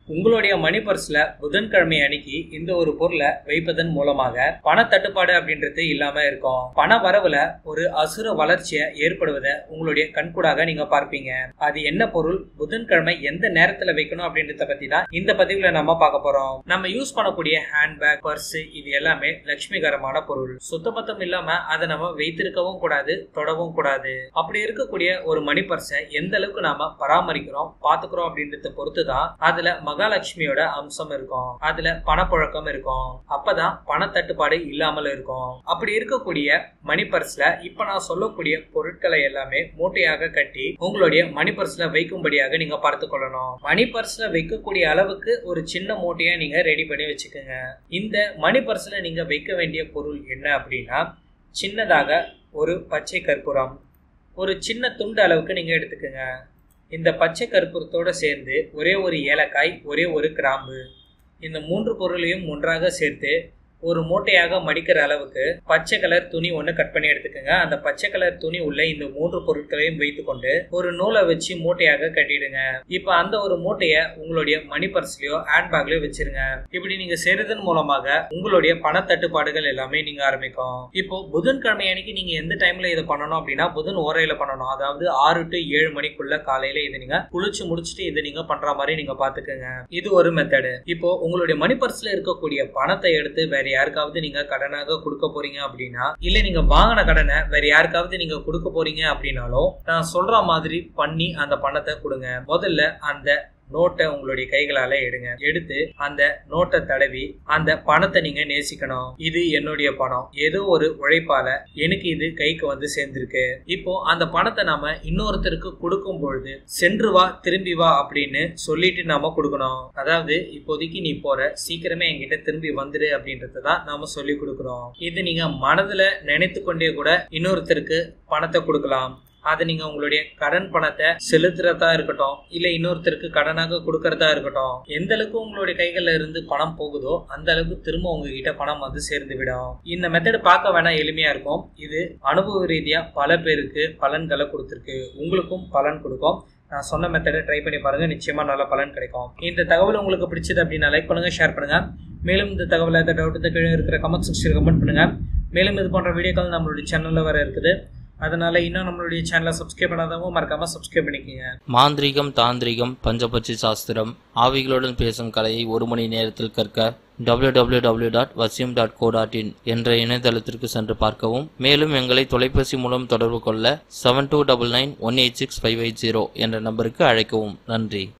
உங்களுடைய மணி பர்ஸ்ல புதன்கிழமை அன்னைக்கு இந்த ஒரு பொருளை வைப்பதன் மூலமாக பண தட்டுப்பாடு அப்படின்றது இல்லாம இருக்கும் பண வரவுல ஒரு அசுர வளர்ச்சியை ஏற்படுவதை உங்களுடைய கண்கூடாக நீங்க பார்ப்பீங்க அது என்ன பொருள் புதன்கிழமை எந்த நேரத்துல வைக்கணும் அப்படின்றத பத்தி தான் இந்த பதிவுல நம்ம பார்க்க போறோம் நம்ம யூஸ் பண்ணக்கூடிய ஹேண்ட்பேக் பர்ஸ் இது எல்லாமே லட்சுமிகரமான பொருள் சுத்தபத்தம் இல்லாம அதை நம்ம வைத்திருக்கவும் கூடாது தொடவும் கூடாது அப்படி இருக்கக்கூடிய ஒரு மணி பர்ஸை எந்த அளவுக்கு நாம பராமரிக்கிறோம் பாத்துக்கிறோம் அப்படின்றத பொறுத்து தான் அதுல மகாலட்சுமியோட அம்சம் இருக்கும் அதுல பணப்புழக்கம் இருக்கும் அப்பதான் பண தட்டுப்பாடு இல்லாமல் இருக்கும் அப்படி இருக்கக்கூடிய மணி பர்ஸ்ல இப்ப நான் சொல்லக்கூடிய பொருட்களை எல்லாமே மூட்டையாக கட்டி உங்களுடைய மணி பர்ஸ்ல வைக்கும்படியாக நீங்க பார்த்து கொள்ளணும் மணி பர்ஸ்ல வைக்கக்கூடிய அளவுக்கு ஒரு சின்ன மூட்டையா நீங்க ரெடி பண்ணி வச்சுக்கோங்க இந்த மணி பர்ஸ்ல நீங்க வைக்க வேண்டிய பொருள் என்ன அப்படின்னா சின்னதாக ஒரு பச்சை கற்பூரம் ஒரு சின்ன துண்டு அளவுக்கு நீங்க எடுத்துக்கோங்க இந்த பச்சை கற்பூரத்தோட சேர்ந்து ஒரே ஒரு ஏலக்காய் ஒரே ஒரு கிராம்பு இந்த மூன்று பொருளையும் ஒன்றாக சேர்த்து ஒரு மூட்டையாக மடிக்கிற அளவுக்கு பச்சை கலர் துணி ஒன்று கட் பண்ணி எடுத்துக்கோங்க அந்த பச்சை கலர் துணி உள்ள இந்த மூன்று பொருட்களையும் வைத்துக்கொண்டு ஒரு நூலை வச்சு மூட்டையாக கட்டிடுங்க இப்போ அந்த ஒரு மூட்டையை உங்களுடைய மணி பர்ஸ்லயோ ஹேண்ட் பேக்லயோ வச்சிருங்க இப்படி நீங்க செய்யறதன் மூலமாக உங்களுடைய பண தட்டுப்பாடுகள் எல்லாமே நீங்க ஆரம்பிக்கும் இப்போ புதன்கிழமை அன்னைக்கு நீங்க எந்த டைம்ல இதை பண்ணணும் அப்படின்னா புதன் ஓரையில பண்ணணும் அதாவது ஆறு டு ஏழு மணிக்குள்ள காலையில இதை நீங்க குளிச்சு முடிச்சுட்டு இதை நீங்க பண்ற மாதிரி நீங்க பாத்துக்கோங்க இது ஒரு மெத்தடு இப்போ உங்களுடைய மணி பர்ஸ்ல இருக்கக்கூடிய பணத்தை எடுத்து வேற யாருக்காவது நீங்க கடனாக கொடுக்க போறீங்க அப்படின்னா இல்ல நீங்க வாங்கின கடனை வேற யாருக்காவது நீங்க கொடுக்க போறீங்க அப்படின்னாலும் நான் சொல்ற மாதிரி பண்ணி அந்த பணத்தை கொடுங்க முதல்ல அந்த நோட்டை உங்களுடைய கைகளால எடுங்க எடுத்து அந்த நோட்டை தடவி அந்த பணத்தை நீங்க நேசிக்கணும் இது என்னுடைய பணம் ஏதோ ஒரு உழைப்பால எனக்கு இது கைக்கு வந்து சேர்ந்திருக்கு இப்போ அந்த பணத்தை நாம இன்னொருத்தருக்கு கொடுக்கும் பொழுது சென்று வா திரும்பி வா அப்படின்னு சொல்லிட்டு நாம கொடுக்கணும் அதாவது இப்போதைக்கு நீ போற சீக்கிரமே என்கிட்ட திரும்பி வந்துடு அப்படின்றத தான் நாம சொல்லி கொடுக்குறோம் இது நீங்க மனதுல நினைத்து கொண்டே கூட இன்னொருத்தருக்கு பணத்தை கொடுக்கலாம் அதை நீங்க உங்களுடைய கடன் பணத்தை செலுத்துறதா இருக்கட்டும் இல்ல இன்னொருத்தருக்கு கடனாக கொடுக்கறதா இருக்கட்டும் எந்த அளவுக்கு உங்களுடைய கைகள்ல இருந்து பணம் போகுதோ அந்த அளவுக்கு திரும்ப உங்ககிட்ட பணம் வந்து சேர்ந்து விடும் இந்த மெத்தட் பார்க்க வேணா எளிமையா இருக்கும் இது அனுபவ ரீதியா பல பேருக்கு பலன்களை கொடுத்துருக்கு உங்களுக்கும் பலன் கொடுக்கும் நான் சொன்ன மெத்தடை ட்ரை பண்ணி பாருங்க நிச்சயமா நல்ல பலன் கிடைக்கும் இந்த தகவல் உங்களுக்கு பிடிச்சது அப்படின்னா லைக் பண்ணுங்க ஷேர் பண்ணுங்க மேலும் இந்த தகவல் ஏதாவது டவுட் கீழே இருக்கிற கமெண்ட் செக்ஷன் கமெண்ட் பண்ணுங்க மேலும் இது போன்ற வீடியோக்கள் நம்மளுடைய சேனல்ல வர இருக்குது அதனால இன்னும் நம்மளுடைய சேனலை சப்ஸ்கிரைப் பண்ணாதவங்க மறக்காம சப்ஸ்கிரைப் பண்ணிக்கோங்க மாந்திரிகம் தாந்திரிகம் பஞ்சபட்சி சாஸ்திரம் ஆவிகளுடன் பேசும் கலையை ஒரு மணி நேரத்தில் கற்க www.vasyum.co.in டாட் வசியம் டாட் கோ டாட் இன் என்ற இணையதளத்திற்கு சென்று பார்க்கவும் மேலும் எங்களை தொலைபேசி மூலம் தொடர்பு கொள்ள seven two double nine one eight six five eight zero என்ற நம்பருக்கு அழைக்கவும் நன்றி